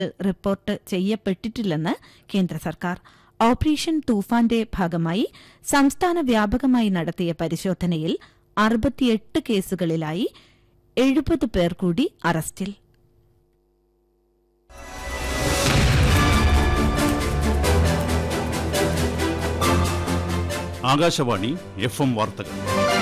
report ചെയ്യപ്പെട്ടിട്ടില്ലെന്ന് കേന്ദ്ര സർക്കാർ operation തൂഫാന്റെ ഭാഗമായി സംസ്ഥാന വ്യാപകമായി നടത്തിയ പരിശോധനയിൽ അറുപത്തിയെട്ട് കേസുകളിലായി എഴുപത് പേർ കൂടി അറസ്റ്റിൽ ആകാശവാണി എഫ് എം വാർത്തകൾ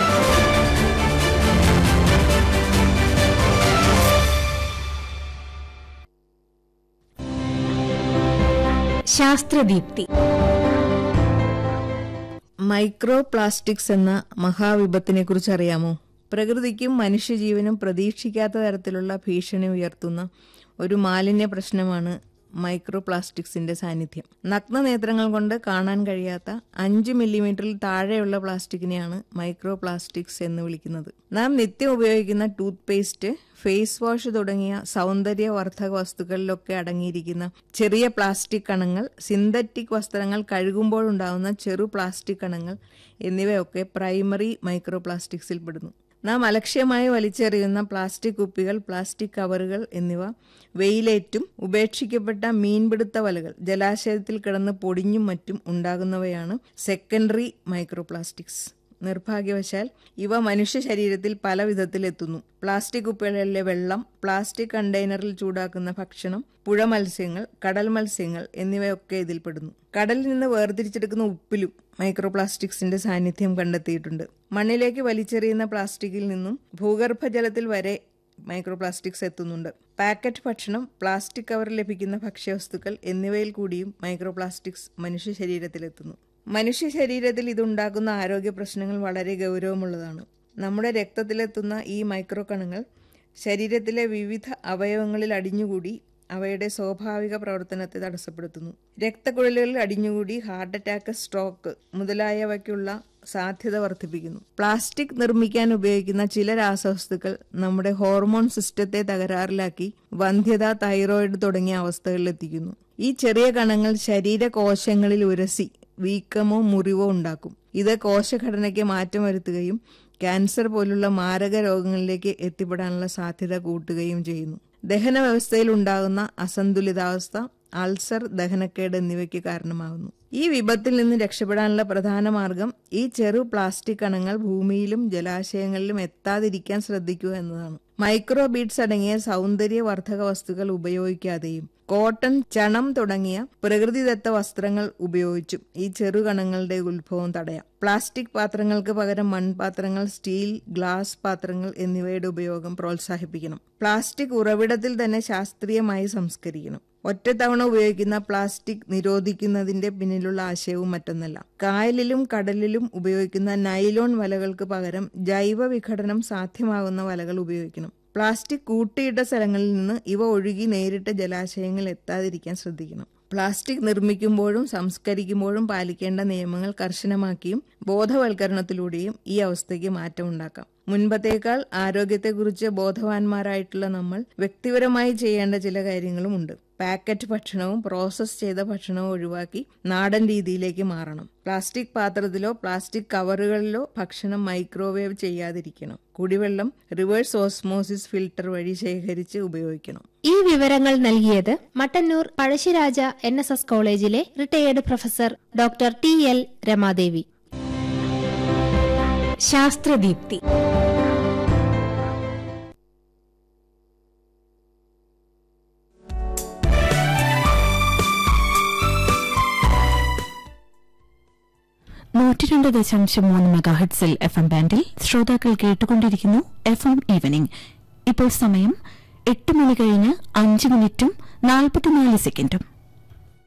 ശാസ്ത്രദീപ്തി മൈക്രോ പ്ലാസ്റ്റിക്സ് എന്ന മഹാവിപത്തിനെ കുറിച്ച് അറിയാമോ പ്രകൃതിക്കും മനുഷ്യജീവനും പ്രതീക്ഷിക്കാത്ത തരത്തിലുള്ള ഭീഷണി ഉയർത്തുന്ന ഒരു മാലിന്യ പ്രശ്നമാണ് മൈക്രോ പ്ലാസ്റ്റിക്സിന്റെ സാന്നിധ്യം നഗ്നനേത്രങ്ങൾ കൊണ്ട് കാണാൻ കഴിയാത്ത അഞ്ച് മില്ലിമീറ്ററിൽ താഴെയുള്ള പ്ലാസ്റ്റിക്കിനെയാണ് മൈക്രോ പ്ലാസ്റ്റിക്സ് എന്ന് വിളിക്കുന്നത് നാം നിത്യം ഉപയോഗിക്കുന്ന ടൂത്ത് പേസ്റ്റ് ഫേസ് വാഷ് തുടങ്ങിയ സൗന്ദര്യവർദ്ധക വസ്തുക്കളിലൊക്കെ അടങ്ങിയിരിക്കുന്ന ചെറിയ പ്ലാസ്റ്റിക് കണങ്ങൾ സിന്തറ്റിക് വസ്ത്രങ്ങൾ കഴുകുമ്പോഴുണ്ടാകുന്ന ചെറു പ്ലാസ്റ്റിക് കണങ്ങൾ എന്നിവയൊക്കെ പ്രൈമറി മൈക്രോ പ്ലാസ്റ്റിക്സിൽ പെടുന്നു നാം അലക്ഷ്യമായി വലിച്ചെറിയുന്ന പ്ലാസ്റ്റിക് കുപ്പികൾ പ്ലാസ്റ്റിക് കവറുകൾ എന്നിവ വെയിലേറ്റും ഉപേക്ഷിക്കപ്പെട്ട മീൻപിടുത്ത വലകൾ ജലാശയത്തിൽ കിടന്ന് പൊടിഞ്ഞും മറ്റും ഉണ്ടാകുന്നവയാണ് സെക്കൻഡറി മൈക്രോ പ്ലാസ്റ്റിക്സ് നിർഭാഗ്യവശാൽ ഇവ മനുഷ്യ ശരീരത്തിൽ പല വിധത്തിലെത്തുന്നു പ്ലാസ്റ്റിക് കുപ്പികളിലെ വെള്ളം പ്ലാസ്റ്റിക് കണ്ടെയ്നറിൽ ചൂടാക്കുന്ന ഭക്ഷണം പുഴ മത്സ്യങ്ങൾ കടൽ മത്സ്യങ്ങൾ എന്നിവയൊക്കെ ഇതിൽപ്പെടുന്നു കടലിൽ നിന്ന് വേർതിരിച്ചെടുക്കുന്ന ഉപ്പിലും മൈക്രോ പ്ലാസ്റ്റിക്സിന്റെ സാന്നിധ്യം കണ്ടെത്തിയിട്ടുണ്ട് മണ്ണിലേക്ക് വലിച്ചെറിയുന്ന പ്ലാസ്റ്റിക്കിൽ നിന്നും ഭൂഗർഭജലത്തിൽ വരെ മൈക്രോ പ്ലാസ്റ്റിക്സ് എത്തുന്നുണ്ട് പാക്കറ്റ് ഭക്ഷണം പ്ലാസ്റ്റിക് കവറിൽ ലഭിക്കുന്ന ഭക്ഷ്യവസ്തുക്കൾ എന്നിവയിൽ കൂടിയും മൈക്രോ പ്ലാസ്റ്റിക്സ് മനുഷ്യ ശരീരത്തിലെത്തുന്നു മനുഷ്യ ശരീരത്തിൽ ഇതുണ്ടാക്കുന്ന ആരോഗ്യ പ്രശ്നങ്ങൾ വളരെ ഗൗരവമുള്ളതാണ് നമ്മുടെ രക്തത്തിലെത്തുന്ന ഈ മൈക്രോ കണങ്ങൾ ശരീരത്തിലെ വിവിധ അവയവങ്ങളിൽ അടിഞ്ഞുകൂടി അവയുടെ സ്വാഭാവിക പ്രവർത്തനത്തെ തടസ്സപ്പെടുത്തുന്നു രക്തക്കുഴലുകളിൽ അടിഞ്ഞുകൂടി ഹാർട്ട് അറ്റാക്ക് സ്ട്രോക്ക് മുതലായവയ്ക്കുള്ള സാധ്യത വർദ്ധിപ്പിക്കുന്നു പ്ലാസ്റ്റിക് നിർമ്മിക്കാൻ ഉപയോഗിക്കുന്ന ചില രാസവസ്തുക്കൾ നമ്മുടെ ഹോർമോൺ സിസ്റ്റത്തെ തകരാറിലാക്കി വന്ധ്യത തൈറോയിഡ് തുടങ്ങിയ അവസ്ഥകളിലെത്തിക്കുന്നു ഈ ചെറിയ കണങ്ങൾ ശരീരകോശങ്ങളിൽ ഉരസി വീക്കമോ മുറിവോ ഉണ്ടാക്കും ഇത് കോശഘടനയ്ക്ക് മാറ്റം വരുത്തുകയും ക്യാൻസർ പോലുള്ള മാരക രോഗങ്ങളിലേക്ക് എത്തിപ്പെടാനുള്ള സാധ്യത കൂട്ടുകയും ചെയ്യുന്നു ദഹന വ്യവസ്ഥയിൽ ഉണ്ടാകുന്ന അസന്തുലിതാവസ്ഥ അൾസർ ദഹനക്കേട് എന്നിവയ്ക്ക് കാരണമാകുന്നു ഈ വിപത്തിൽ നിന്ന് രക്ഷപ്പെടാനുള്ള പ്രധാന മാർഗം ഈ ചെറു പ്ലാസ്റ്റിക് കണങ്ങൾ ഭൂമിയിലും ജലാശയങ്ങളിലും എത്താതിരിക്കാൻ ശ്രദ്ധിക്കുക എന്നതാണ് മൈക്രോ ബീഡ്സ് അടങ്ങിയ സൗന്ദര്യവർദ്ധക വസ്തുക്കൾ ഉപയോഗിക്കാതെയും കോട്ടൺ ചണം തുടങ്ങിയ പ്രകൃതിദത്ത വസ്ത്രങ്ങൾ ഉപയോഗിച്ചും ഈ ചെറുകണങ്ങളുടെ ഉത്ഭവം തടയാം പ്ലാസ്റ്റിക് പാത്രങ്ങൾക്ക് പകരം മൺപാത്രങ്ങൾ സ്റ്റീൽ ഗ്ലാസ് പാത്രങ്ങൾ എന്നിവയുടെ ഉപയോഗം പ്രോത്സാഹിപ്പിക്കണം പ്ലാസ്റ്റിക് ഉറവിടത്തിൽ തന്നെ ശാസ്ത്രീയമായി സംസ്കരിക്കണം ഒറ്റത്തവണ ഉപയോഗിക്കുന്ന പ്ലാസ്റ്റിക് നിരോധിക്കുന്നതിന്റെ പിന്നിലുള്ള ആശയവും മറ്റൊന്നല്ല കായലിലും കടലിലും ഉപയോഗിക്കുന്ന നൈലോൺ വലകൾക്ക് പകരം ജൈവ വിഘടനം സാധ്യമാകുന്ന വലകൾ ഉപയോഗിക്കണം പ്ലാസ്റ്റിക് കൂട്ടിയിട്ട സ്ഥലങ്ങളിൽ നിന്ന് ഇവ ഒഴുകി നേരിട്ട് ജലാശയങ്ങളിൽ എത്താതിരിക്കാൻ ശ്രദ്ധിക്കണം പ്ലാസ്റ്റിക് നിർമ്മിക്കുമ്പോഴും സംസ്കരിക്കുമ്പോഴും പാലിക്കേണ്ട നിയമങ്ങൾ കർശനമാക്കിയും ബോധവൽക്കരണത്തിലൂടെയും ഈ അവസ്ഥയ്ക്ക് മാറ്റമുണ്ടാക്കാം മുൻപത്തേക്കാൾ ആരോഗ്യത്തെക്കുറിച്ച് ബോധവാന്മാരായിട്ടുള്ള നമ്മൾ വ്യക്തിപരമായി ചെയ്യേണ്ട ചില കാര്യങ്ങളുമുണ്ട് പാക്കറ്റ് ഭക്ഷണവും പ്രോസസ് ചെയ്ത ഭക്ഷണവും ഒഴിവാക്കി നാടൻ രീതിയിലേക്ക് മാറണം പ്ലാസ്റ്റിക് പാത്രത്തിലോ പ്ലാസ്റ്റിക് കവറുകളിലോ ഭക്ഷണം മൈക്രോവേവ് ചെയ്യാതിരിക്കണം കുടിവെള്ളം റിവേഴ്സ് ഓസ്മോസിസ് ഫിൽട്ടർ വഴി ശേഖരിച്ച് ഉപയോഗിക്കണം ഈ വിവരങ്ങൾ നൽകിയത് Mattannur Pazhassiraja N S S കോളേജിലെ retired professor doctor T L Ramadevi Sasthradeepthi നൂറ്റിരണ്ട് ദശാംശം മൂന്ന് മെഗാഹെഡ്സിൽ എഫ് എം ബാൻഡിൽ ശ്രോതാക്കൾ കേട്ടുകൊണ്ടിരിക്കുന്നു എഫ് എം ഈവനിംഗ് ഇപ്പോൾ സമയം എട്ട് മണി കഴിഞ്ഞ് അഞ്ച് മിനിറ്റും നാൽപ്പത്തിനാല് സെക്കൻഡും